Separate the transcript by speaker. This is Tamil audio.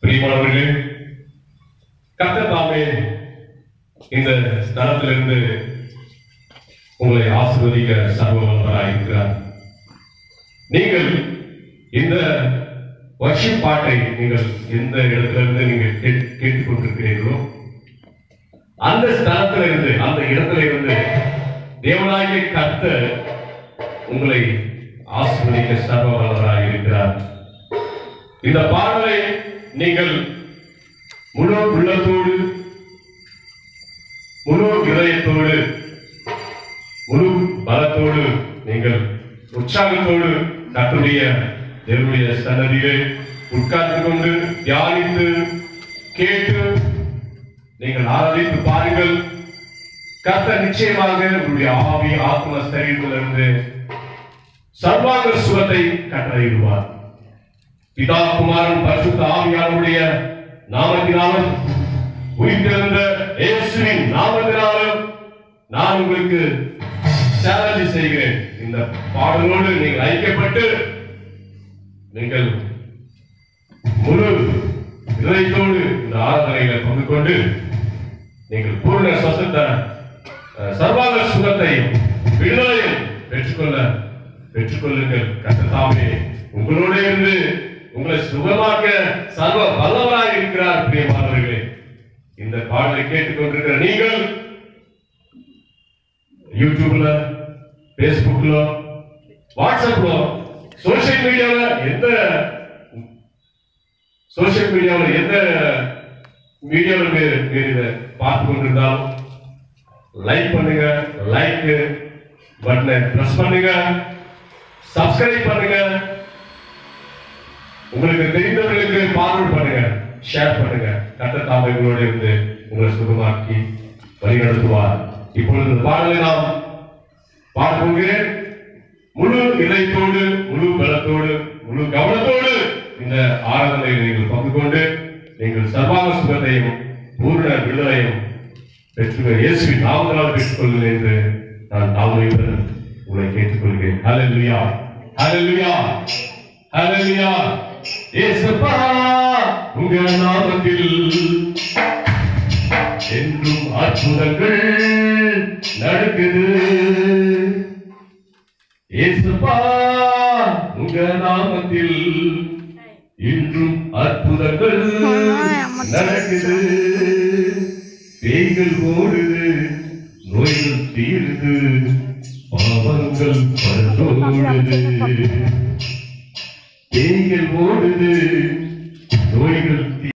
Speaker 1: பிரியமானவர்களே கர்த்தர் தாமே இந்த ஸ்தலத்திலிருந்து உங்களை ஆசீர்வதிக்க சர்வ வல்லவராய் இருக்கிறார் நீங்கள் இந்த வர்ஷிப் பாட்டை நீங்கள் எந்த இடத்துல இருந்து நீங்கள் கேட்- கேட்டுக்கொண்டிருக்கிறீர்களோ அந்த ஸ்தலத்துல இருந்து அந்த இடத்துல இருந்து தேவனாகிய கர்த்தர் உங்களை ஆசீர்வதிக்க சர்வ வல்லவராய் இருக்கிறார் இந்த பாடலை நீங்கள் முழு உள்ளத்தோடு முழு இதயத்தோடு முழு பலத்தோடு நீங்கள் உற்சாகத்தோடு கர்த்தருடைய தேவனுடைய சன்னதியிலே உட்கார்ந்து கொண்டு தியானித்து கேட்டு நீங்கள் ஆராதித்து பாருங்கள் கர்த்தர் நிச்சயமாக உங்களுடைய ஆவி ஆத்ம சரீரத்திலிருந்து சர்வாங்க சுகத்தை கட்டளையிடுவார் பிதா குமாரன் பரிசுத்த ஆவியானுடைய நாமத்தினாலும் உயிர்த்தெழுந்த இயேசுவின் நாமத்தினாலும் நான் உங்களுக்கு சேலஞ்ச் செய்கிறேன் இந்த பாடலோடு நீங்கள் ஐக்கியப்பட்டு நீங்கள் முழு இதயத்தோடு இந்த ஆராதனைகளை பங்கு கொண்டு நீங்கள் பூர்ண சொசத்த சர்வாங்க சுகத்தையும் விடுதலையும் பெற்றுக்கொள்ள பெற்றுக்கொள்ளுங்கள் கத்தத்தாமே உங்களோட இருந்து உங்களை சுகமாக்க சர்வ வல்லவராய் இருக்கிறார் பிரியமானவர்களே இந்த பாடலை கேட்டுக்கொண்டிருக்கிற நீங்கள் யூடியூப்ல பேஸ்புக்ல வாட்ஸ்அப்ல சோஷியல் மீடியால எந்த சோஷியல் மீடியாவில் எந்த மீடியாவில் நீங்க இதை பார்த்து கொண்டிருந்தாலும் லைக் பண்ணுங்க லைக் பட்டனை பிரஸ் பண்ணுங்க சப்ஸ்கிரைப் பண்ணுங்க உங்களுக்கு தெரிந்தவர்களுக்கு பார்வர்ட் பண்ணுங்க ஷேர் பண்ணுங்க கத்த தாமைகளோடு இருந்து உங்களை சுகமாக்கி வழிநடத்துவார் இப்பொழுது இந்த பாடலை நாம் பாடப் போகிறேன் முழு இதயத்தோடு முழு பலத்தோடு முழு கவனத்தோடு இந்த ஆராதனையில் நீங்கள் பங்கு கொண்டு நீங்கள் சர்வாங்க சுகத்தையும் பூர்ண விடுதலையும் பெற்று இயேசுவின் நாமத்தினால் பெற்றுக்கொள்கிறேன் என்று நான் தாழ்மையுடன் உங்களை கேட்டுக்கொள்கிறேன் ஹalleluya ஹalleluya ஹalleluya இயேசுப்பா உங்க நாமத்தில் என்றும் அற்புதங்கள் நடக்குது இயேசுப்பா உங்க நாமத்தில் இன்றும் அற்புதங்கள் நடக்குது பேய்கள் ஓடுது நோய்கள் தீருது